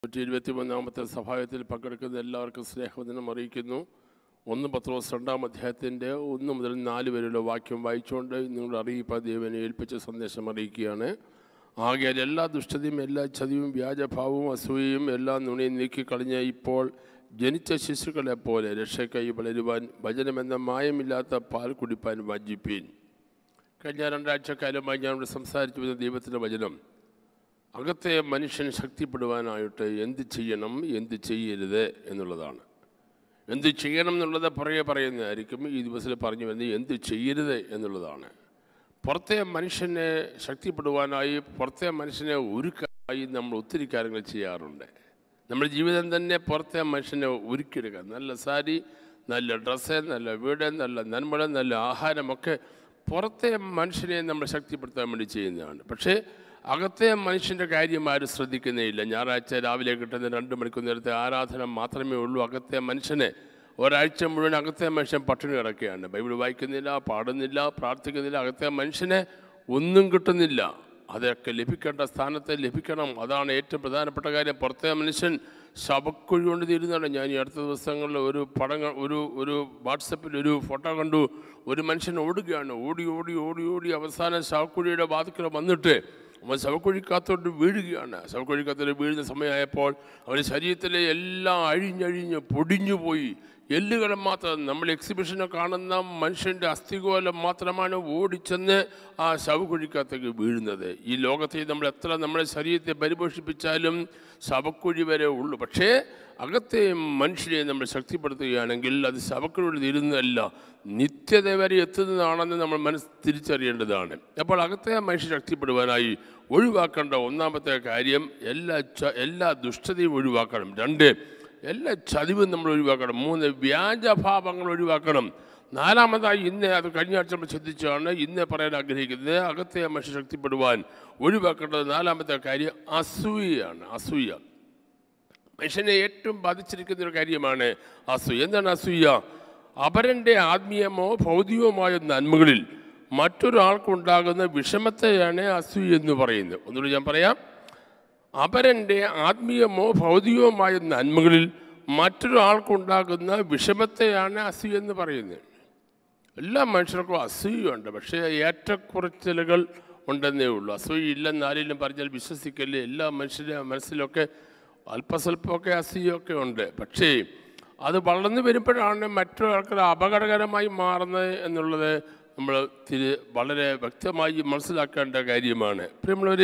നൂറ്റി ഇരുപത്തി മൂന്നാമത്തെ സഭായത്തിൽ പങ്കെടുക്കുന്ന എല്ലാവർക്കും സ്നേഹവചനം അറിയിക്കുന്നു ഒന്ന് പത്രോസ് രണ്ടാം അധ്യായത്തിൻ്റെ ഒന്ന് മുതൽ നാല് വരെയുള്ള വാക്യം വായിച്ചുകൊണ്ട് നിങ്ങളുടെ അറിയിപ്പ് ദൈവനെ ഏൽപ്പിച്ച സന്ദേശം അറിയിക്കുകയാണ് ആകയാൽ എല്ലാ ദുഷ്ടതയും എല്ലാ ചതിയും വ്യാജഭാവവും അസൂയയും എല്ലാ നുണയും നീക്കിക്കളഞ്ഞ് ഇപ്പോൾ ജനിച്ച ശിശുക്കളെ പോലെ രക്ഷയ്ക്കായി വളരുവാൻ വചനമെന്ന മായമില്ലാത്ത പാൽ കുടിപ്പാൻ വഞ്ചിപ്പീൻ കഴിഞ്ഞ രണ്ടാഴ്ച കാലമായി ഞാൻ ഇവിടെ സംസാരിച്ചു വരുന്ന ദൈവത്തിൻ്റെ വചനം അകത്തെ മനുഷ്യൻ ശക്തിപ്പെടുവാനായിട്ട് എന്ത് ചെയ്യണം എന്ത് ചെയ്യരുത് എന്നുള്ളതാണ് എന്ത് ചെയ്യണം എന്നുള്ളത് പുറകെ പറയുന്നതായിരിക്കും ഈ ദിവസത്തിൽ പറഞ്ഞു വരുന്നത് എന്ത് ചെയ്യരുത് എന്നുള്ളതാണ് പുറത്തെ മനുഷ്യനെ ശക്തിപ്പെടുവാനായി പുറത്തെ മനുഷ്യനെ ഒരുക്കായി നമ്മൾ ഒത്തിരി കാര്യങ്ങൾ ചെയ്യാറുണ്ട് നമ്മുടെ ജീവിതം തന്നെ പുറത്തെ മനുഷ്യനെ ഒരുക്കിയെടുക്കുക നല്ല സാരി നല്ല ഡ്രസ്സ് നല്ല വീട് നല്ല നന്മ നല്ല ആഹാരമൊക്കെ പുറത്തെ മനുഷ്യനെ നമ്മൾ ശക്തിപ്പെടുത്താൻ വേണ്ടി ചെയ്യുന്നതാണ് പക്ഷേ അകത്തെ മനുഷ്യൻ്റെ കാര്യം ആരും ശ്രദ്ധിക്കുന്നേയില്ല ഞായറാഴ്ച രാവിലെ കിട്ടുന്ന രണ്ട് മണിക്കൂർ നേരത്തെ ആരാധന മാത്രമേ ഉള്ളൂ അകത്തെ മനുഷ്യനെ ഒരാഴ്ച മുഴുവൻ അകത്തെ മനുഷ്യൻ പട്ടിണി കിടക്കുകയാണ് ബൈബിൾ വായിക്കുന്നില്ല പാടുന്നില്ല പ്രാർത്ഥിക്കുന്നില്ല അകത്തെ മനുഷ്യനെ ഒന്നും കിട്ടുന്നില്ല അതൊക്കെ ലഭിക്കേണ്ട സ്ഥാനത്ത് ലഭിക്കണം അതാണ് ഏറ്റവും പ്രധാനപ്പെട്ട കാര്യം പുറത്തെ മനുഷ്യൻ ശവക്കുഴി കൊണ്ട് തീരുന്നതാണ് ഞാൻ ഈ അടുത്ത ദിവസങ്ങളിൽ ഒരു പടം ക- ഒരു ഒരു വാട്സപ്പിൽ ഒരു ഫോട്ടോ കണ്ടു ഒരു മനുഷ്യൻ ഓടുകയാണ് ഓടി ഓടി ഓടി ഓടി അവസാനം ശവക്കുഴിയുടെ വാതിക്കൽ വന്നിട്ട് അവൻ ശവക്കുഴിക്കകത്തോട്ട് വീഴുകയാണ് ശവക്കുഴിക്കകത്തോട്ട് വീഴുന്ന സമയമായപ്പോൾ അവൻ്റെ ശരീരത്തിലെ എല്ലാം അഴിഞ്ഞഴിഞ്ഞ് പൊടിഞ്ഞു പോയി എല്ലുകൾ മാത്രം നമ്മൾ എക്സിബിഷനെ കാണുന്ന മനുഷ്യൻ്റെ അസ്ഥികോലം മാത്രമാണ് ഓടിച്ചെന്ന് ആ ശവക്കുഴിക്കകത്തേക്ക് വീഴുന്നത് ഈ ലോകത്തിൽ നമ്മൾ എത്ര നമ്മുടെ ശരീരത്തെ പരിപോഷിപ്പിച്ചാലും ശവക്കുഴി വരെ ഉള്ളൂ പക്ഷേ അകത്തെ മനുഷ്യനെ നമ്മൾ ശക്തിപ്പെടുത്തുകയാണെങ്കിൽ അത് ശവക്കുഴിയിൽ തീരുന്നതല്ല നിത്യത വരെ എത്തുന്നതാണെന്ന് നമ്മൾ മനസ്സ് തിരിച്ചറിയേണ്ടതാണ് അപ്പോൾ അകത്തെ മനുഷ്യൻ ശക്തിപ്പെടുവാനായി ഒഴിവാക്കേണ്ട ഒന്നാമത്തെ കാര്യം എല്ലാ ച എല്ലാ ദുഷ്ടതയും ഒഴിവാക്കണം രണ്ട് എല്ലാ ചതിവും നമ്മൾ ഒഴിവാക്കണം മൂന്ന് വ്യാജഭാവങ്ങൾ ഒഴിവാക്കണം നാലാമതായി ഇന്ന് അത് കഴിഞ്ഞ ആഴ്ച നമ്മൾ ശ്രദ്ധിച്ചാണ് ഇന്ന് പറയാൻ ആഗ്രഹിക്കുന്നത് അകത്തെ മനുഷ്യൻ ശക്തിപ്പെടുവാൻ ഒഴിവാക്കേണ്ടത് നാലാമത്തെ കാര്യം അസൂയയാണ് അസൂയ മനുഷ്യനെ ഏറ്റവും ബാധിച്ചിരിക്കുന്ന ഒരു കാര്യമാണ് അസൂയ എന്താണ് അസൂയ അപരൻ്റെ ആത്മീയമോ ഭൗതികവുമായ നന്മകളിൽ മറ്റൊരാൾക്കുണ്ടാകുന്ന വിഷമത്തെയാണ് അസൂയ എന്ന് പറയുന്നത് ഒന്നുകൂടി ഞാൻ പറയാം അപരൻ്റെ ആത്മീയമോ ഭൗതികവുമായ നന്മകളിൽ മറ്റൊരാൾക്കുണ്ടാകുന്ന വിഷമത്തെയാണ് അസൂയ എന്ന് പറയുന്നത് എല്ലാ മനുഷ്യർക്കും അസൂയുണ്ട് പക്ഷേ ഏറ്റക്കുറച്ചിലുകൾ ഉണ്ടെന്നേ ഉള്ളൂ അസൂയ ഇല്ലെന്ന് ആരെങ്കിലും പറഞ്ഞാൽ വിശ്വസിക്കല്ലേ എല്ലാ മനുഷ്യരുടെ മനസ്സിലൊക്കെ അല്പസ്വല്പമൊക്കെ അസൂയൊക്കെ ഉണ്ട് പക്ഷേ അത് വളർന്നു വരുമ്പോഴാണ് മറ്റൊരാൾക്ക് അപകടകരമായി മാറുന്നത് എന്നുള്ളത് നമ്മൾ തിരി വളരെ വ്യക്തമായി മനസ്സിലാക്കേണ്ട കാര്യമാണ് പ്രിയമുള്ളവർ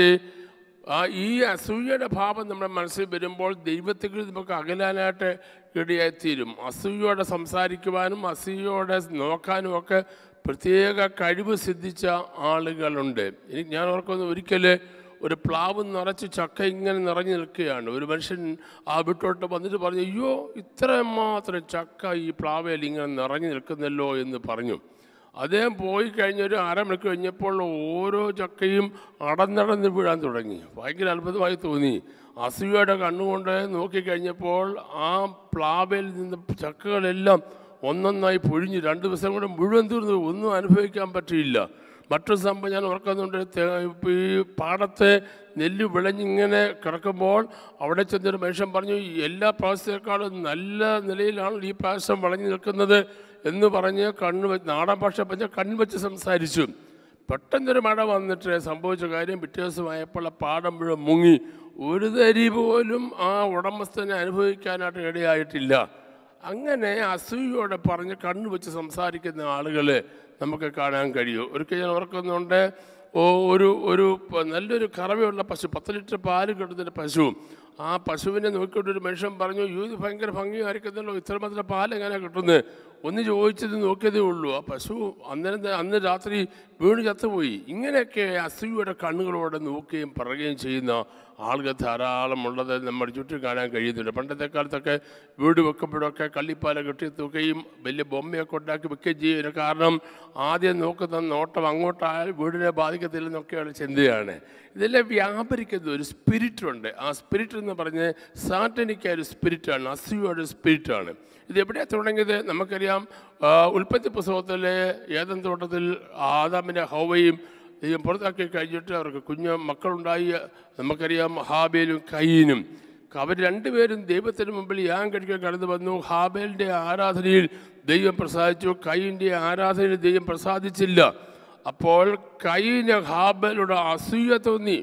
ആ ഈ അസൂയയുടെ ഭാവം നമ്മുടെ മനസ്സിൽ വരുമ്പോൾ ദൈവത്തിൽ നമുക്ക് അകലാനായിട്ട് ഇടയായിത്തീരും അസൂയോടെ സംസാരിക്കുവാനും അസൂയോടെ നോക്കാനും ഒക്കെ പ്രത്യേക കഴിവ് സിദ്ധിച്ച ആളുകളുണ്ട് എനിക്ക് ഞാൻ ഓർക്കുന്ന ഒരിക്കൽ ഒരു പ്ലാവ് നിറച്ച് ചക്ക ഇങ്ങനെ നിറഞ്ഞു നിൽക്കുകയാണ് ഒരു മനുഷ്യൻ ആ വീട്ടോട്ട് വന്നിട്ട് പറഞ്ഞു അയ്യോ ഇത്ര മാത്രം ചക്ക ഈ പ്ലാവയിൽ ഇങ്ങനെ നിറഞ്ഞു നിൽക്കുന്നല്ലോ എന്ന് പറഞ്ഞു അദ്ദേഹം പോയി കഴിഞ്ഞ ഒരു അരമണിക്കൂർ കഴിഞ്ഞപ്പോൾ ഓരോ ചക്കയും അടന്നടന്ന് വീഴാൻ തുടങ്ങി ഭയങ്കര അത്ഭുതമായി തോന്നി അസൂയയുടെ കണ്ണുകൊണ്ട് നോക്കിക്കഴിഞ്ഞപ്പോൾ ആ പ്ലാവയിൽ നിന്ന് ചക്കകളെല്ലാം ഒന്നൊന്നായി പൊഴിഞ്ഞ് രണ്ട് ദിവസം കൊണ്ട് മുഴുവൻ തീർന്നു ഒന്നും അനുഭവിക്കാൻ പറ്റിയില്ല മറ്റൊരു സംഭവം ഞാൻ ഓർക്കുന്നുണ്ട് തേ- ഇപ്പൊ ഈ പാടത്തെ നെല്ല് വിളഞ്ഞിങ്ങനെ കിടക്കുമ്പോൾ അവിടെ ചെന്നൊരു മനുഷ്യൻ പറഞ്ഞു "ഈ എല്ലാ പ്രാവശ്യത്തെക്കാളും നല്ല നിലയിലാണ് ഈ പ്രാവശ്യം വിളഞ്ഞു നിൽക്കുന്നത് എന്ന് പറഞ്ഞ് കണ്ണ് വെച്ച് നാടൻ ഭാഷ പറഞ്ഞ കണ്ണ് വെച്ച് സംസാരിച്ചു പെട്ടെന്നൊരു മഴ വന്നിട്ട് സംഭവിച്ച കാര്യം പിറ്റേ ദിവസമായപ്പോൾ ആ പാടം മുഴുവൻ മുങ്ങി ഒരു തരി പോലും ആ ഉടമസ്ഥനെ അനുഭവിക്കാനായിട്ട് ഇടയായിട്ടില്ല അങ്ങനെ അസൂയോടെ പറഞ്ഞ് കണ്ണു വെച്ച് സംസാരിക്കുന്ന ആളുകളെ നമുക്ക് കാണാൻ കഴിയും ഒരിക്കൽ ഞാൻ ഓർക്കുന്നുണ്ട് ഓ ഒരു ഒരു പ- നല്ലൊരു കറവയുള്ള പശു പത്ത് ലിറ്റർ പാല് കിട്ടുന്നൊരു പശു ആ പശുവിനെ നോക്കിയിട്ട് ഒരു മനുഷ്യൻ പറഞ്ഞു "അയ്യോ, ഇത് ഭയങ്കര ഭംഗിയായിരിക്കുന്നല്ലോ ഇത്രമാത്രം പാൽ എങ്ങനെ കിട്ടുന്നത് ഒന്ന് ചോദിച്ചത് നോക്കിയതേ ഉള്ളൂ ആ പശു അന്നേരം ത- അന്ന് രാത്രി വീണ് ചത്തുപോയി ഇങ്ങനെയൊക്കെ അസൂയയുടെ കണ്ണുകളോടെ നോക്കുകയും പറയുകയും ചെയ്യുന്ന ആളുകൾ ധാരാളം ഉള്ളത് നമ്മുടെ ചുറ്റും കാണാൻ കഴിയുന്നുണ്ട് പണ്ടത്തെ കാലത്തൊക്കെ വീട് വെക്കുമ്പോഴൊക്കെ കള്ളിപ്പാല കെട്ടി തൂക്കുകയും വലിയ ബൊമ്മയൊക്കെ ഉണ്ടാക്കി വെക്കുകയും ചെയ്യും കാരണം ആദ്യം നോക്കുന്ന നോട്ടം അങ്ങോട്ടായാൽ വീടിനെ ബാധിക്കത്തില്ലെന്നൊക്കെയുള്ള ചിന്തയാണ് ഇതെല്ലാം വ്യാപരിക്കുന്ന ഒരു സ്പിരിറ്റ് ഉണ്ട് ആ സ്പിരിറ്റ് എന്ന് പറഞ്ഞ് സാറ്റനിക്കായ ഒരു സ്പിരിറ്റാണ് അസൂയയുടെ സ്പിരിറ്റാണ് ഇത് എവിടെയാണ് തുടങ്ങിയത് നമുക്കറിയാം ആ, ഉൽപ്പത്തി പുസ്തകത്തിലെ ഏതൻ തോട്ടത്തിൽ ആദാമിനെ ഹൗവയും ദൈവം പുറത്താക്കി കഴിഞ്ഞിട്ട് അവർക്ക് കുഞ്ഞു മക്കളുണ്ടായി നമുക്കറിയാം ഹാബേലും കയ്യനും അവർ രണ്ടുപേരും ദൈവത്തിന് മുമ്പിൽ യാൻ കഴിക്കാൻ കടന്നു വന്നു ഹാബേലിൻ്റെ ആരാധനയിൽ ദൈവം പ്രസാദിച്ചു കൈയിൻ്റെ ആരാധനയിൽ ദൈവം പ്രസാദിച്ചില്ല അപ്പോൾ കൈയിന് ഹാബേലോട് അസൂയ തോന്നി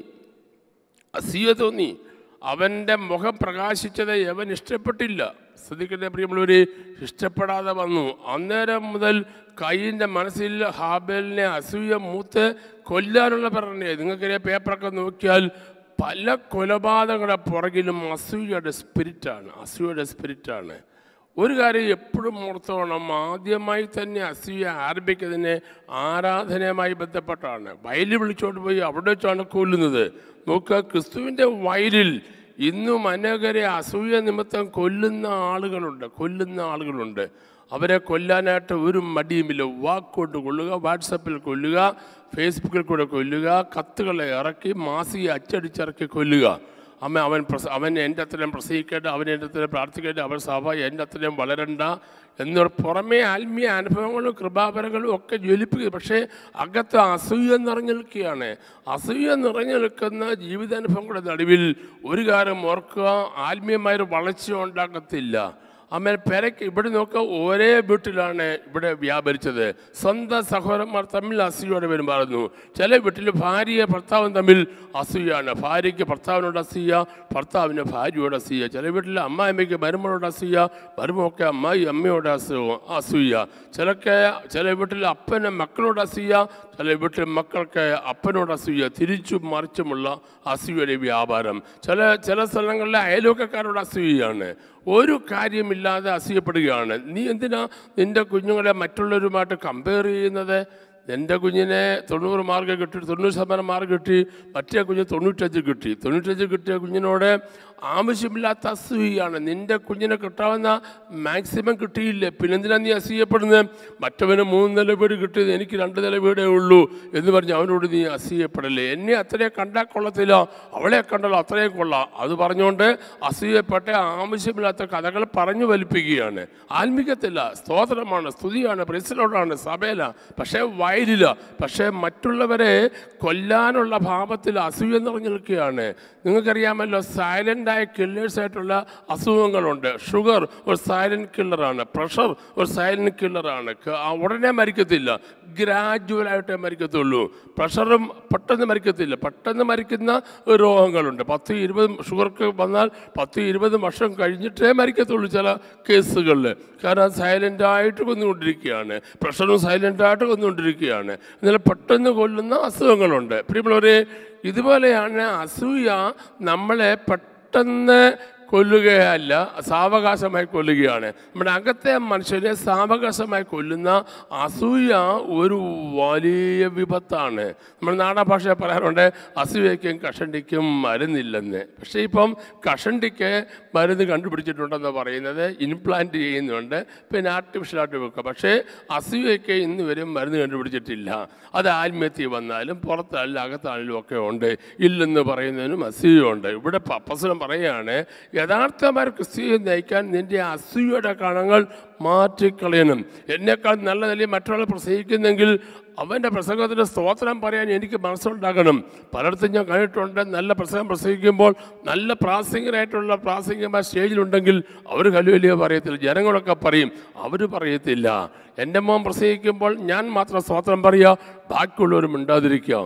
അസൂയ തോന്നി അവൻ്റെ മുഖം പ്രകാശിച്ചത് അവൻ ഇഷ്ടപ്പെട്ടില്ല ശ്രദ്ധിക്കട്ടെ പ്രിയമുള്ളവർ ഇഷ്ടപ്പെടാതെ വന്നു അന്നേരം മുതൽ കൈയിൻ്റെ മനസ്സിൽ ഹാബേലിനെ അസൂയ മൂത്ത് കൊല്ലാനുള്ള പറഞ്ഞേ നിങ്ങൾക്കറിയാം പേപ്പറൊക്കെ നോക്കിയാൽ പല കൊലപാതകങ്ങളുടെ പുറകിലും അസൂയയുടെ സ്പിരിറ്റാണ് അസൂയയുടെ സ്പിരിറ്റാണ് ഒരു കാര്യം എപ്പോഴും ഓർത്തോണം ആദ്യമായി തന്നെ അസൂയ ആരംഭിക്കുന്നതിന് ആരാധനയുമായി ബന്ധപ്പെട്ടാണ് വയലിൽ വിളിച്ചോണ്ട് പോയി അവിടെ വെച്ചാണ് കൊല്ലുന്നത് നോക്കുക ക്രിസ്തുവിൻ്റെ വയലിൽ ഇന്നും അനേകരെ അസൂയ നിമിത്തം കൊല്ലുന്ന ആളുകളുണ്ട് കൊല്ലുന്ന ആളുകളുണ്ട് അവരെ കൊല്ലാനായിട്ട് ഒരു മടിയുമില്ല വാക്കുകൊണ്ട് കൊല്ലുക വാട്സപ്പിൽ കൊല്ലുക ഫേസ്ബുക്കിൽ കൂടെ കൊല്ലുക കത്തുകളെ ഇറക്കി മാസിക അച്ചടിച്ചിറക്കി കൊല്ലുക അമ്മ അവൻ പ്രസ അവൻ എൻ്റെ അത്രയും പ്രസംഗിക്കേണ്ട അവൻ എൻ്റെ അത്രയും പ്രാർത്ഥിക്കേണ്ട അവൻ സഭ എൻ്റെ അത്രയും വളരണ്ട എന്നൊരു പുറമേ ആത്മീയ അനുഭവങ്ങളും കൃപാപരങ്ങളും ഒക്കെ ജ്വലിപ്പിക്കുക പക്ഷേ അകത്ത് അസൂയ നിറഞ്ഞു നിൽക്കുകയാണ് അസൂയ നിറഞ്ഞു നിൽക്കുന്ന ജീവിതാനുഭവങ്ങളുടെ നടുവിൽ ഒരു കാര്യം ഓർക്കുക ആത്മീയമായൊരു വളർച്ച ഉണ്ടാക്കത്തില്ല അമ്മ പെരയ്ക്ക് ഇവിടെ നോക്കുക ഒരേ വീട്ടിലാണ് ഇവിടെ വ്യാപരിച്ചത് സ്വന്തം സഹോദരന്മാർ തമ്മിൽ അസൂയോടെ പെരുമാറുന്നു ചില വീട്ടിൽ ഭാര്യ ഭർത്താവും തമ്മിൽ അസൂയാണ് ഭാര്യയ്ക്ക് ഭർത്താവിനോട് അസൂയ ഭർത്താവിന് ഭാര്യയോട് അസൂയ ചില വീട്ടിൽ അമ്മായിമ്മയ്ക്ക് മരുമകളോട് അസൂയ മരുമൊക്കെ അമ്മായി അമ്മയോട് അസൂ അസൂയ ചിലക്ക് ചില വീട്ടിൽ അപ്പന് മക്കളോട് അസൂയ ചില വീട്ടിൽ മക്കൾക്ക് അപ്പനോട് അസൂയ തിരിച്ചും മറിച്ചുമുള്ള അസൂയയുടെ വ്യാപാരം ചില ചില സ്ഥലങ്ങളിലെ അയൽവക്കക്കാരോട് അസൂയയാണ് ഒരു കാര്യമില്ലാതെ അസൂയപ്പെടുകയാണ് നീ എന്തിനാ നിൻ്റെ കുഞ്ഞുങ്ങളെ മറ്റുള്ളവരുമായിട്ട് കമ്പയർ ചെയ്യുന്നത് എൻ്റെ കുഞ്ഞിനെ തൊണ്ണൂറ് മാർക്ക് കിട്ടി തൊണ്ണൂറ് ശതമാനം മാർക്ക് കിട്ടി മറ്റേ കുഞ്ഞ് തൊണ്ണൂറ്റഞ്ച് കിട്ടി തൊണ്ണൂറ്റഞ്ച് കിട്ടിയ കുഞ്ഞിനോട് ആവശ്യമില്ലാത്ത അസൂയാണ് നിൻ്റെ കുഞ്ഞിനെ കിട്ടാവുന്ന മാക്സിമം കിട്ടിയില്ലേ പിന്നെന്തിനാ നീ അസൂയപ്പെടുന്നത് മറ്റവന് മൂന്ന് നില വീട് കിട്ടിയത് എനിക്ക് രണ്ട് നില വീടേ ഉള്ളൂ എന്ന് പറഞ്ഞ് അവനോട് നീ അസൂയപ്പെടല്ലേ എന്നെ അത്രയും കണ്ടാൽ കൊള്ളത്തില്ല അവളെ കണ്ടല്ലോ അത്രയും കൊള്ളാം അത് പറഞ്ഞുകൊണ്ട് അസൂയപ്പെട്ട ആവശ്യമില്ലാത്ത കഥകൾ പറഞ്ഞു വലിപ്പിക്കുകയാണ് ആത്മികത്തില്ല സ്തോത്രമാണ് സ്തുതിയാണ് പ്രസിലോടാണ് സഭയില പക്ഷേ വയലില്ല പക്ഷേ മറ്റുള്ളവരെ കൊല്ലാനുള്ള ഭാവത്തിൽ അസൂയ നിറഞ്ഞു നിൽക്കുകയാണ് നിങ്ങൾക്കറിയാമല്ലോ സൈലൻ്റായ കില്ലേഴ്സായിട്ടുള്ള അസുഖങ്ങളുണ്ട് ഷുഗർ ഒരു സൈലൻറ്റ് കില്ലറാണ് പ്രഷർ ഒരു സൈലൻറ്റ് കില്ലറാണ് ക- ആ ഉടനെ മരിക്കത്തില്ല ഗ്രാജുവലായിട്ടേ മരിക്കത്തുള്ളൂ പ്രഷറും പെട്ടെന്ന് മരിക്കത്തില്ല പെട്ടെന്ന് മരിക്കുന്ന രോഗങ്ങളുണ്ട് പത്ത് ഇരുപത് ഷുഗർക്ക് വന്നാൽ പത്ത് ഇരുപത് വർഷം കഴിഞ്ഞിട്ടേ മരിക്കത്തുള്ളൂ ചില കേസുകളിൽ കാരണം സൈലൻ്റായിട്ട് കൊന്നുകൊണ്ടിരിക്കുകയാണ് പ്രഷറും സൈലൻ്റായിട്ട് കൊന്നുകൊണ്ടിരിക്കുകയാണ് എന്നാൽ പെട്ടെന്ന് കൊല്ലുന്ന അസുഖങ്ങളുണ്ട് പ്രിയമുള്ളവരെ ഇതുപോലെയാണ് അസൂയ നമ്മളെ പെട്ടെന്ന് കൊല്ലുകയല്ല സാവകാശമായി കൊല്ലുകയാണ് നമ്മുടെ അകത്തെ മനുഷ്യരെ സാവകാശമായി കൊല്ലുന്ന അസൂയ ഒരു വലിയ വിപത്താണ് നമ്മൾ നാടാ ഭാഷ പറയാറുണ്ട് അസൂയയ്ക്കും കഷണ്ടിക്കും മരുന്നില്ലെന്ന് പക്ഷേ ഇപ്പം കഷണ്ടിക്ക് മരുന്ന് കണ്ടുപിടിച്ചിട്ടുണ്ടെന്ന് പറയുന്നത് ഇംപ്ലാന്റ് ചെയ്യുന്നുണ്ട് പിന്നെ ആർട്ടിഫിഷ്യലായിട്ട് വെക്കുക പക്ഷേ അസൂയയ്ക്ക് ഇന്ന് വരെ മരുന്ന് കണ്ടുപിടിച്ചിട്ടില്ല അത് ആത്മഹത്യ വന്നാലും പുറത്തായാലും അകത്തായാലും ഒക്കെ ഉണ്ട് ഇല്ലെന്ന് പറയുന്നതിനും അസൂയുണ്ട് ഇവിടെ പപ്പസനം പറയുകയാണ് യഥാർത്ഥമായ ക്രിസ്തീയ നയിക്കാൻ നിന്റെ അസൂയയുടെ കണങ്ങൾ മാറ്റിക്കളയണം എന്നെക്കാൾ നല്ല നിലയിൽ മറ്റൊരാൾ പ്രസംഗിക്കുന്നെങ്കിൽ അവൻ്റെ പ്രസംഗത്തിൻ്റെ സ്തോത്രം പറയാൻ എനിക്ക് മനസ്സുണ്ടാകണം പലയിടത്തും ഞാൻ കണ്ടിട്ടുണ്ട് നല്ല പ്രസംഗം പ്രസംഗിക്കുമ്പോൾ നല്ല പ്രാസംഗികരായിട്ടുള്ള പ്രാസംഗികമായ സ്റ്റേജിലുണ്ടെങ്കിൽ അവർ കലുവലിയ പറയത്തില്ല ജനങ്ങളൊക്കെ പറയും അവർ പറയത്തില്ല എൻ്റെ മോൻ പ്രസംഗിക്കുമ്പോൾ ഞാൻ മാത്രം സ്തോത്രം പറയുക ബാക്കിയുള്ളവരും മിണ്ടാതിരിക്കുക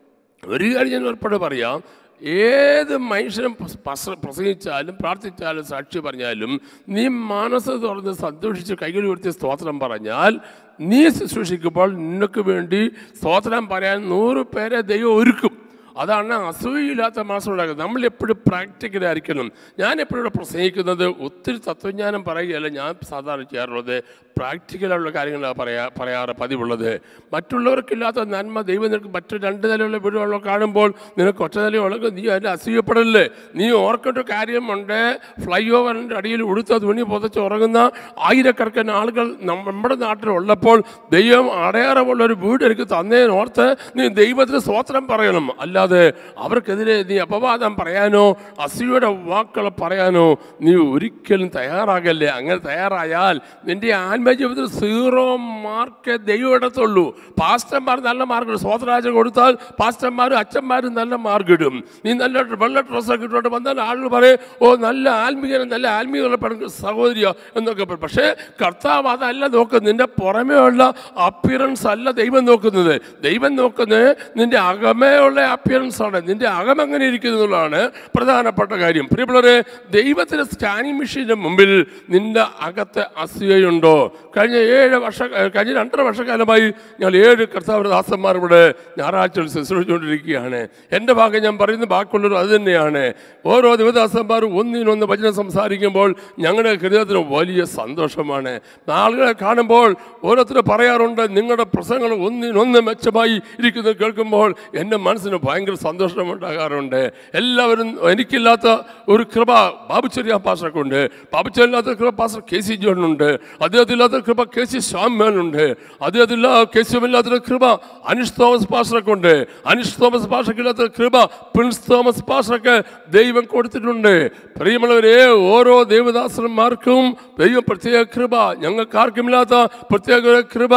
ഒരു കാര്യം ഞാൻ ഉൾപ്പെടെ പറയാം ഏത് മനുഷ്യനും പ്രസ- പ്രസ- പ്രസംഗിച്ചാലും പ്രാർത്ഥിച്ചാലും സാക്ഷി പറഞ്ഞാലും നീ മനസ്സ് തുറന്ന് സന്തോഷിച്ച് കൈകൾ ഉയർത്തി സ്തോത്രം പറഞ്ഞാൽ നീ ശുശ്രൂഷിക്കുമ്പോൾ നിനക്ക് വേണ്ടി സ്തോത്രം പറയാൻ നൂറ് പേരെ ദൈവം ഒരുക്കും അതാണ് അസൂയയില്ലാത്ത മനസ്സ് ഉണ്ടാക്കുന്നത് നമ്മൾ എപ്പോഴും പ്രാക്ടിക്കലായിരിക്കണം ഞാൻ എപ്പോഴും ഇവിടെ പ്രസംഗിക്കുന്നത് ഒത്തിരി തത്വജ്ഞാനം പറയുകയല്ല ഞാൻ സാധാരണ ചെയ്യാറുള്ളത് പ്രാക്ടിക്കലായുള്ള കാര്യങ്ങളാണ് പറയാ പറയാറ് പതിവുള്ളത് മറ്റുള്ളവർക്കില്ലാത്ത നന്മ ദൈവം നിനക്ക് മറ്റു രണ്ട് നിലയുള്ള വീടുകളിലോ കാണുമ്പോൾ നിനക്ക് ഒറ്റ നിലയുള്ളത് നീ അതിനെ അസൂയപ്പെടല്ലേ നീ ഓർക്കേണ്ട ഒരു കാര്യമുണ്ട് ഫ്ലൈ ഓവറിൻ്റെ അടിയിൽ ഉടുത്ത തുണി പുതച്ച് ഉറങ്ങുന്ന ആയിരക്കണക്കിന് ആളുകൾ നമ്മ- നമ്മുടെ നാട്ടിലുള്ളപ്പോൾ ദൈവം അടയാളമുള്ള ഒരു വീട് എനിക്ക് തന്നേനോർത്ത് നീ ദൈവത്തിന് സ്വോത്രം പറയണം അല്ലാതെ അല്ലാതെ അവർക്കെതിരെ നീ അപവാദം പറയാനോ അസൂയയുടെ വാക്കുകൾ പറയാനോ നീ ഒരിക്കലും തയ്യാറാകല്ലേ അങ്ങനെ തയ്യാറായാൽ നിന്റെ ആത്മജീവിതത്തിൽ സീറോ മാർക്ക് ദൈവം ഇടത്തുള്ളൂ പാസ്റ്റർമാർ നല്ല മാർക്ക് സ്വതരാജ കൊടുത്താൽ പാസ്റ്റർമാരും അച്ഛന്മാരും നല്ല മാർക്ക് ഇടും നീ നല്ല വെള്ള ഡ്രസ്സൊക്കെ ഇട്ടുകൊണ്ട് വന്നാൽ ആളുകൾ പറയും ഓ നല്ല ആത്മീയനും നല്ല ആത്മീയ പെൺ സഹോദരിയോ എന്നൊക്കെ പറയും പക്ഷേ കർത്താവ് അതല്ല നോക്കുന്നത് നിന്റെ പുറമേ ഉള്ള അപ്പിയറൻസ് അല്ല ദൈവം നോക്കുന്നത് ദൈവം നോക്കുന്നത് നിന്റെ അകമേയുള്ള അപ്പിയറൻസ് ആണ് നിന്റെ അകം എങ്ങനെ ഇരിക്കുന്നു എന്നുള്ളതാണ് പ്രധാനപ്പെട്ട കാര്യം പ്രിയമുള്ളവരെ ദൈവത്തിന്റെ സ്കാനിങ് മെഷീന്റെ മുമ്പിൽ നിന്റെ അകത്തെ അസൂയയുണ്ടോ കഴിഞ്ഞ ഏഴ് വർഷ കഴിഞ്ഞ രണ്ടര വർഷക്കാലമായി ഞങ്ങൾ ഏഴ് കർത്താവ് ദാസന്മാർ ഇവിടെ ഞായറാഴ്ച ശുശ്രൂഷിച്ചുകൊണ്ടിരിക്കുകയാണ് എൻ്റെ ഭാഗം ഞാൻ പറയുന്ന ബാക്കിയുള്ളവർ അത് തന്നെയാണ് ഓരോ ദിവദാസന്മാരും ഒന്നിനൊന്ന് വചനം സംസാരിക്കുമ്പോൾ ഞങ്ങളുടെ ഹൃദയത്തിന് വലിയ സന്തോഷമാണ് ആളുകളെ കാണുമ്പോൾ ഓരോരുത്തർ പറയാറുണ്ട് നിങ്ങളുടെ പ്രസംഗങ്ങൾ ഒന്നിനൊന്ന് മെച്ചമായി ഇരിക്കുന്നത് കേൾക്കുമ്പോൾ എൻ്റെ മനസ്സിന് ഭയങ്കര സന്തോഷമുണ്ടാകാറുണ്ട് എല്ലാവരും എനിക്കില്ലാത്ത ഒരു കൃപ ബാബുച്ചെറിയ പാസ്റ്റർക്കുണ്ട് ബാബുച്ചേരില്ലാത്ത കൃപ പാസ്റ്റർ കെ സി ജോണുണ്ട് അദ്ദേഹത്തില്ലാത്ത കൃപ കെ സി ശ്യാമേനുണ്ട് അദ്ദേഹത്തില്ല കെ സി ഇല്ലാത്ത കൃപ അനിഷ് തോമസ് പാസ്റ്റർക്ക് ഉണ്ട് അനിഷ് തോമസ് പാസ്റ്റർക്കില്ലാത്ത കൃപ പ്രിൻസ് തോമസ് പാസ്റ്റർക്ക് ദൈവം കൊടുത്തിട്ടുണ്ട് പ്രിയമുള്ളവരെ ഓരോ ദേവദാസന്മാർക്കും ദൈവം പ്രത്യേക കൃപ ഞങ്ങൾക്ക് ആർക്കുമില്ലാത്ത പ്രത്യേക ഒരു കൃപ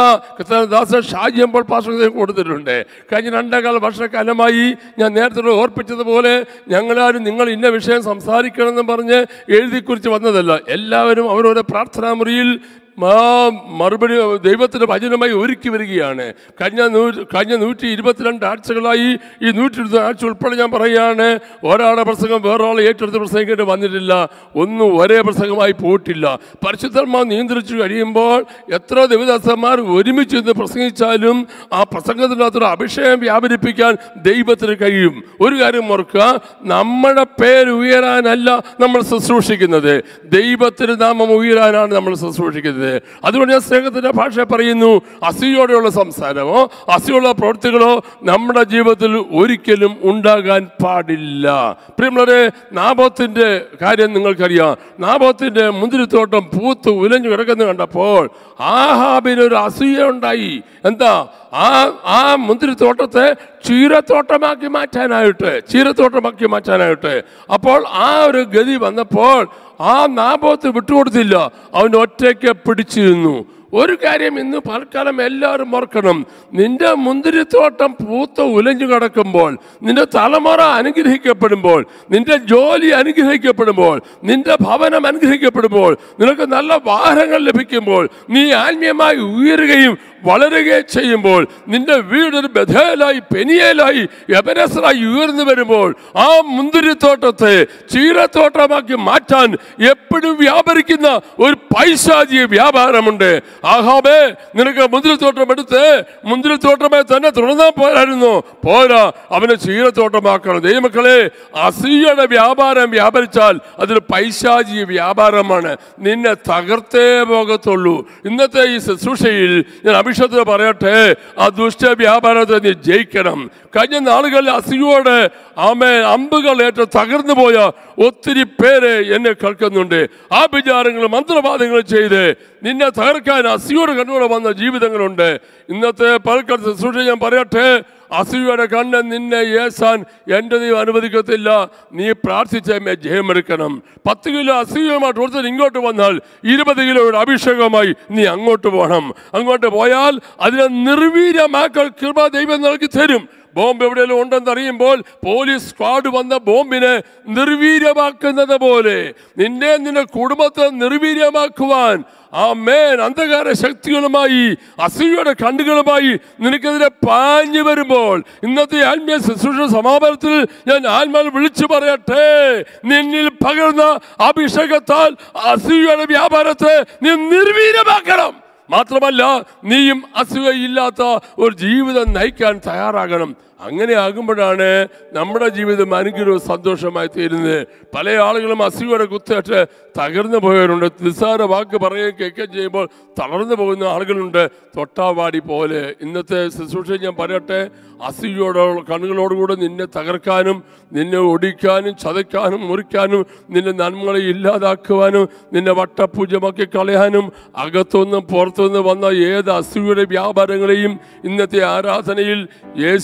ദാസ ഷാജിയമ്പോൾ പാസ്റ്റർ ദൈവം കൊടുത്തിട്ടുണ്ട് കഴിഞ്ഞ രണ്ടേകാല വർഷക്കാലമായി ഞാൻ നേരത്തെ ഓർപ്പിച്ചതുപോലെ ഞങ്ങളാരും നിങ്ങൾ ഇന്ന വിഷയം സംസാരിക്കണമെന്ന് പറഞ്ഞ് എഴുതി കുറിച്ച് വന്നതല്ല എല്ലാവരും അവരവരുടെ പ്രാർത്ഥനാ മുറിയിൽ ആ മറുപടി ദൈവത്തിൻ്റെ ഭജനമായി ഒരുക്കി വരികയാണ് കഴിഞ്ഞ നൂ കഴിഞ്ഞ നൂറ്റി ഇരുപത്തിരണ്ട് ആഴ്ചകളായി ഈ നൂറ്റി ഇരുപത്തി ആഴ്ച ഉൾപ്പെടെ ഞാൻ പറയുകയാണ് ഒരാളുടെ പ്രസംഗം വേറൊരാൾ ഏറ്റെടുത്ത് പ്രസംഗിക്കേണ്ടി വന്നിട്ടില്ല ഒന്നും ഒരേ പ്രസംഗമായി പോയിട്ടില്ല പരിശുദ്ധന്മാർ നിയന്ത്രിച്ചു കഴിയുമ്പോൾ എത്ര ദേവദാസന്മാർ ഒരുമിച്ച് നിന്ന് പ്രസംഗിച്ചാലും ആ പ്രസംഗത്തിനകത്തൊരു അഭിഷേകം വ്യാപരിപ്പിക്കാൻ ദൈവത്തിന് കഴിയും ഒരു കാര്യം ഓർക്കുക നമ്മുടെ പേര് ഉയരാനല്ല നമ്മൾ ശുശ്രൂഷിക്കുന്നത് ദൈവത്തിന് നാമം ഉയരാനാണ് നമ്മൾ ശുശ്രൂഷിക്കുന്നത് അതുകൊണ്ട് ഞാൻ സ്നേഹത്തിന്റെ ഭാഷ പറയുന്നു അസൂയോടെയുള്ള സംസാരമോ അസൂയുള്ള പ്രവൃത്തികളോ നമ്മുടെ ജീവിതത്തിൽ ഒരിക്കലും ഉണ്ടാകാൻ പാടില്ല പ്രിയമുള്ളവരെ നാബോത്തിന്റെ കാര്യം നിങ്ങൾക്കറിയാം നാബോത്തിന്റെ മുന്തിരിത്തോട്ടം പൂത്ത് ഉലഞ്ഞു കിടക്കുന്നത് കണ്ടപ്പോൾ ആഹാബിന് ഒരു അസൂയ ഉണ്ടായി എന്താ ആ ആ മുന്തിരിത്തോട്ടത്തെ ചീരത്തോട്ടമാക്കി മാറ്റാനായിട്ട് ചീരത്തോട്ടമാക്കി മാറ്റാനായിട്ട് അപ്പോൾ ആ ഒരു ഗതി വന്നപ്പോൾ ആ നാബോത്ത് വിട്ടുകൊടുത്തില്ല അവൻ ഒറ്റയ്ക്ക് പിടിച്ചിരുന്നു ഒരു കാര്യം ഇന്ന് പൽക്കാലം എല്ലാവരും ഓർക്കണം നിന്റെ മുന്തിരിത്തോട്ടം പൂത്ത് ഉലഞ്ഞു കിടക്കുമ്പോൾ നിന്റെ തലമുറ അനുഗ്രഹിക്കപ്പെടുമ്പോൾ നിന്റെ ജോലി അനുഗ്രഹിക്കപ്പെടുമ്പോൾ നിന്റെ ഭവനം അനുഗ്രഹിക്കപ്പെടുമ്പോൾ നിനക്ക് നല്ല വാഹനങ്ങൾ ലഭിക്കുമ്പോൾ നീ ആത്മീയമായി ഉയരുകയും വളരുകയും ചെയ്യുമ്പോൾ നിന്റെ വീടൊരു ബഥേലായി പെനിയേലായി എബരസറായി ഉയർന്നു വരുമ്പോൾ ആ മുന്തിരിത്തോട്ടത്തെ ചീരത്തോട്ടമാക്കി മാറ്റാൻ എപ്പോഴും വ്യാപരിക്കുന്ന ഒരു പൈശാചിക വ്യാപാരമുണ്ട് ആഹാബേ നിനക്ക് മുന്തിരിത്തോട്ടം എടുത്ത് മുന്തിരിത്തോട്ടമേ തന്നെ തുടർന്നാൽ പോരായിരുന്നു പോരാ അവനെ ചീരത്തോട്ടമാക്കണം ദൈവമക്കളെ അസൂയയുടെ വ്യാപാരം വ്യാപരിച്ചാൽ അതൊരു പൈശാചിക വ്യാപാരമാണ് നിന്നെ തകർത്തേ പോകത്തുള്ളൂ ഇന്നത്തെ ഈ ശുശ്രൂഷയിൽ ഞാൻ അഭിഷേകത്തിൽ പറയട്ടെ ആ ദുഷ്ട വ്യാപാരത്തെ നീ ജയിക്കണം കഴിഞ്ഞ നാളുകളിൽ അസൂയോടെ ആമേ അമ്പുകൾ ഏറ്റ തകർന്നു പോയ ഒത്തിരി പേര് എന്നെ കേൾക്കുന്നുണ്ട് ആ വിചാരങ്ങളും മന്ത്രവാദങ്ങളും ചെയ്ത് നിന്നെ തകർക്കാൻ അസിയോട് കണ്ണുകൂടെ വന്ന ജീവിതങ്ങളുണ്ട് ഇന്നത്തെ പലക്കടുത്ത് ശുശ്രൂഷ ഞാൻ പറയട്ടെ അസൂയയുടെ കണ്ണ് നിന്നെ ഏസാൻ എൻ്റെ നീ അനുവദിക്കത്തില്ല നീ പ്രാർത്ഥിച്ചമ്മേ ജയമെടുക്കണം പത്ത് കിലോ അസൂയമായിട്ട് ഒരുത്തൻ ഇങ്ങോട്ട് വന്നാൽ ഇരുപത് കിലോയുടെ അഭിഷേകമായി നീ അങ്ങോട്ട് പോകണം അങ്ങോട്ട് പോയാൽ അതിനെ നിർവീര്യമാക്കൽ കൃപ ദൈവം നൽകി തരും ബോംബ് എവിടെയെങ്കിലും ഉണ്ടെന്ന് അറിയുമ്പോൾ പോലീസ് സ്ക്വാഡ് വന്ന ബോംബിനെ നിർവീര്യമാക്കുന്നത് പോലെ നിന്നെ നിന്റെ കുടുംബത്തെ നിർവീര്യമാക്കുവാൻ ആ മേൻ അന്ധകാര ശക്തികളുമായി അസൂയയുടെ കണ്ണുകളുമായി നിനക്കെതിരെ പാഞ്ഞു വരുമ്പോൾ ഇന്നത്തെ ആത്മീയ ശുശ്രൂഷ സമാപനത്തിൽ ഞാൻ ആത്മാൽ വിളിച്ചു പറയട്ടെ നിന്നിൽ പകർന്ന അഭിഷേകത്താൽ അസൂയയുടെ വ്യാപാരത്തെ നീ നിർവീര്യമാക്കണം മാത്രമല്ല നീയും അസുഖയില്ലാത്ത ഒരു ജീവിതം നയിക്കാൻ തയ്യാറാകണം അങ്ങനെ ആകുമ്പോഴാണ് നമ്മുടെ ജീവിതം അനുഗ്രഹവും സന്തോഷമായി തീരുന്നത് പല ആളുകളും അസുഖയുടെ കുത്തേറ്റ് തകർന്നു പോയവരുണ്ട് നിസ്സാര വാക്ക് പറയുകയും കേൾക്കുകയും ചെയ്യുമ്പോൾ തളർന്നു പോകുന്ന ആളുകളുണ്ട് തൊട്ടാവാടി പോലെ ഇന്നത്തെ ശുശ്രൂഷ ഞാൻ പറയട്ടെ അസൂയോടോ കണ്ണുകളോടുകൂടെ നിന്നെ തകർക്കാനും നിന്നെ ഒടിക്കാനും ചതയ്ക്കാനും മുറിക്കാനും നിന്റെ നന്മകളെ ഇല്ലാതാക്കുവാനും നിന്നെ വട്ടപൂജമാക്കി കളയാനും അകത്തുനിന്നും പുറത്തുനിന്ന് വന്ന ഏത് അസൂയയുടെ വ്യാപാരങ്ങളെയും ഇന്നത്തെ ആരാധനയിൽ യേശുവിൻ്റെ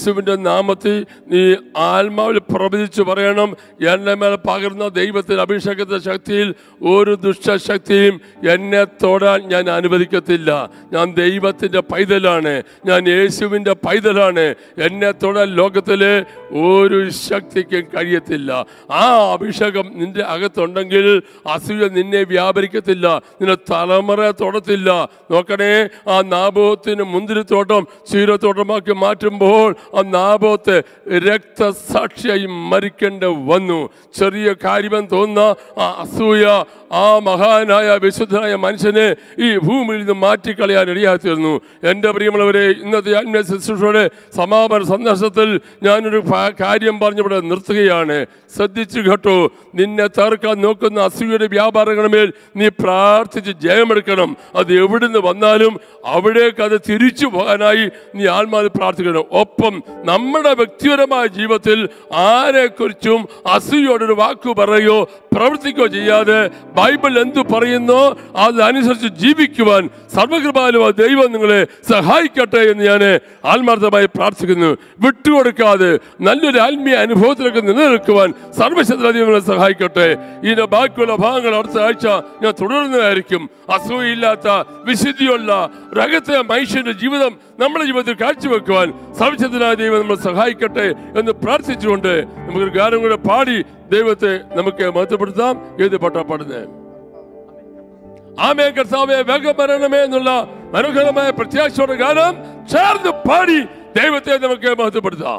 നാമത്തിൽ നീ ആത്മാവിൽ പ്രവചിച്ചു പറയണം എൻ്റെ മേൽ പകർന്ന ദൈവത്തിൻ്റെ അഭിഷേകത്തിന്റെ ശക്തിയിൽ ഒരു ദുഷ്ടശക്തിയും എന്നെ തൊടാൻ ഞാൻ അനുവദിക്കത്തില്ല ഞാൻ ദൈവത്തിൻ്റെ പൈതലാണ് ഞാൻ യേശുവിൻ്റെ പൈതലാണ് എന്നെ തൊടാൻ ലോകത്തിലെ ഒരു ശക്തിക്കും കഴിയത്തില്ല ആ അഭിഷേകം നിന്റെ അകത്തുണ്ടെങ്കിൽ അസൂയ നിന്നെ വ്യാപരിക്കത്തില്ല നിന്നെ തലമുറ തൊടത്തില്ല നോക്കണേ ആ നാബോത്തിന് മുന്തിരിത്തോട്ടം ക്ഷീരത്തോട്ടമാക്കി മാറ്റുമ്പോൾ ആ നാബോത്ത് രക്തസാക്ഷിയായി മരിക്കേണ്ട വന്നു ചെറിയ കാര്യമെന്ന് തോന്നുന്ന ആ അസൂയ ആ മഹാനായ വിശുദ്ധനായ മനുഷ്യനെ ഈ ഭൂമിയിൽ നിന്ന് മാറ്റിക്കളയാൻ ഇടയാത്തിരുന്നു എൻ്റെ പ്രിയമുള്ളവരെ ഇന്നത്തെ ആത്മീയ ശുശ്രൂഷയുടെ സമാപന സന്ദർശനത്തിൽ ഞാനൊരു ഫ- കാര്യം പറഞ്ഞിവിടെ നിർത്തുകയാണ് ശ്രദ്ധിച്ചു കേട്ടോ നിന്നെ തകർക്കാൻ നോക്കുന്ന അസൂയയുടെ വ്യാപാരങ്ങളുമേൽ നീ പ്രാർത്ഥിച്ച് ജയമെടുക്കണം അത് എവിടുന്ന് വന്നാലും അവിടേക്ക് അത് തിരിച്ചു പോകാനായി നീ ആത്മാവിൽ പ്രാർത്ഥിക്കണം ഒപ്പം നമ്മുടെ വ്യക്തിപരമായ ജീവിതത്തിൽ ആരെക്കുറിച്ചും അസൂയോടൊരു വാക്കു പറയുകയോ പ്രവർത്തിക്കുകയോ ചെയ്യാതെ ബൈബിൾ എന്തു പറയുന്നോ അതനുസരിച്ച് ജീവിക്കുവാൻ സർവകൃപാലുമായ ദൈവം നിങ്ങളെ സഹായിക്കട്ടെ എന്ന് ഞാൻ ആത്മാർത്ഥമായി പ്രാർത്ഥിക്കുന്നു വിട്ടുകൊടുക്കാതെ നല്ലൊരു ആത്മീയ അനുഭവത്തിലേക്ക് നിലനിൽക്കുവാൻ സർവശക്തി നിങ്ങളെ സഹായിക്കട്ടെ ഇതിന്റെ ബാക്കിയുള്ള ഭാഗങ്ങൾ അടുത്ത ആഴ്ച ഞാൻ തുടരുന്നതായിരിക്കും അസൂയില്ലാത്ത വിശുദ്ധിയുള്ള രഹസ്യ മനുഷ്യന്റെ ജീവിതം നമ്മുടെ ജീവിതത്തിൽ കാഴ്ചവെക്കുവാൻ സർവശക്തനായ ദൈവം നമ്മളെ സഹായിക്കട്ടെ എന്ന് പ്രാർത്ഥിച്ചുകൊണ്ട് നമുക്കൊരു ഗാനം കൂടെ പാടി ദൈവത്തെ നമുക്ക് മഹത്വപ്പെടുത്താം ഏത് പാട്ടാ പാടുന്നത് ആമേ കർത്താവെ വേഗം വരണമേ എന്നുള്ള മനോഹരമായ പ്രത്യാശയുടെ ഗാനം ചേർന്ന് പാടി ദൈവത്തെ നമുക്ക് മഹത്വപ്പെടുത്താം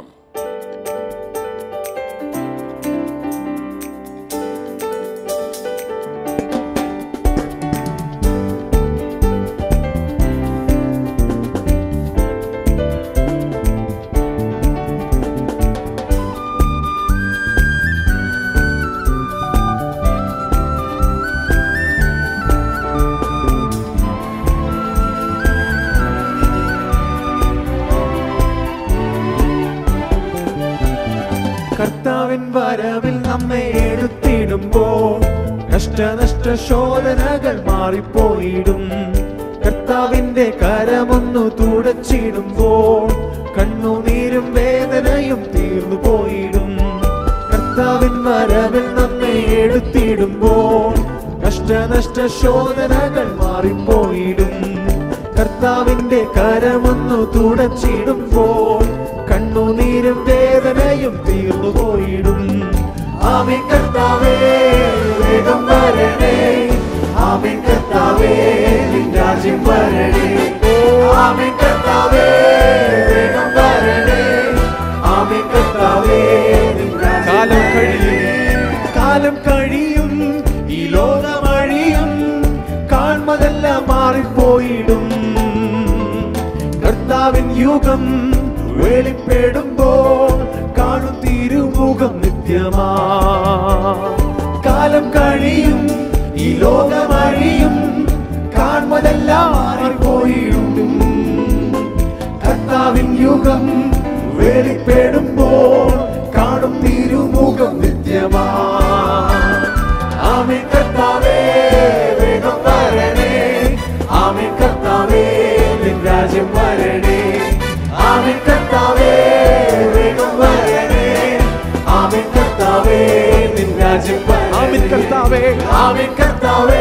കർത്താവിൻ വരവിൽ നമ്മെ എടുത്തിടുമ്പോൾ കഷ്ടനഷ്ട ശോധനകൾ മാറിപ്പോയിടും കർത്താവിന്റെ കരമൊന്നു തുടച്ചിടുമ്പോൾ കണ്ണുനീരും വേദനയും തീർന്നു പോയിടും കർത്താവിൻ വരവിൽ നമ്മെ എടുത്തിടുമ്പോൾ കഷ്ടനഷ്ട ശോധനകൾ മാറിപ്പോയിടും കർത്താവിന്റെ കരമൊന്നു തുടച്ചിടുമ്പോൾ കണ്ണുനീരും വേദനയും തീർന്നു പോയിടും ആമേ കർത്താവേ വേഗം വരണേ ആമേ കർത്താവേ നിൻ രാജ്യം വരണേ ആമേ കർത്താവേ വേഗം വരണേ ആമേ കർത്താവേ നിൻ കാലം കഴിയും കാലം കഴിയും ഈ ലോകമഴിയും കാൺമതെല്ലാം മാറിപ്പോയിടും കർത്താവിൻ യുഗം വെളിപ്പെടുമ്പോൾ കാണും തിരുമുഖം നിത്യമാ കാലം കഴിയും ഈ ലോകമഴിയും കാൺമതെല്ലാം മാറിപ്പോയിടും കർത്താവിൻ യുഗം വെളിപ്പെടുമ്പോൾ കാണും തിരുമുഖം നിത്യമാ ആമേ കർത്താവേ വേഗം വരണേ ആമേ കർത്താവേ നിൻ രാജ്യം വരണേ ആമേ കർത്താവേ വേഗം വരണേ ആമേ കർത്താവേ നിൻ രാജ്യം വരണേ ആമേ കർത്താവേ ആമേ കർത്താവേ